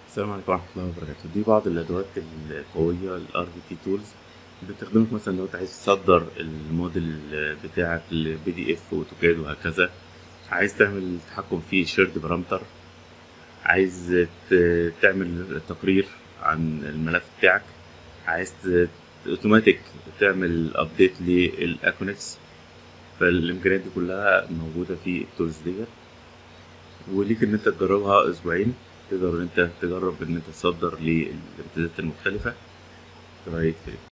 السلام عليكم ورحمة الله وبركاته دي بعض الأدوات القوية ال RDT Tools بتخدمك مثلا لو أنت عايز تصدر الموديل بتاعك ل PDF وأوتوكاد وهكذا عايز تعمل تحكم في شيرد بارامتر عايز ت- تعمل تقرير عن الملف بتاعك عايز ت- اوتوماتيك تعمل ابديت للاكونكس فالامكانيات دي كلها موجودة في التولز ديت وليك ان انت تجربها اسبوعين تقدر ان انت تجرب ان انت تصدر للامتدادات المختلفة ترايت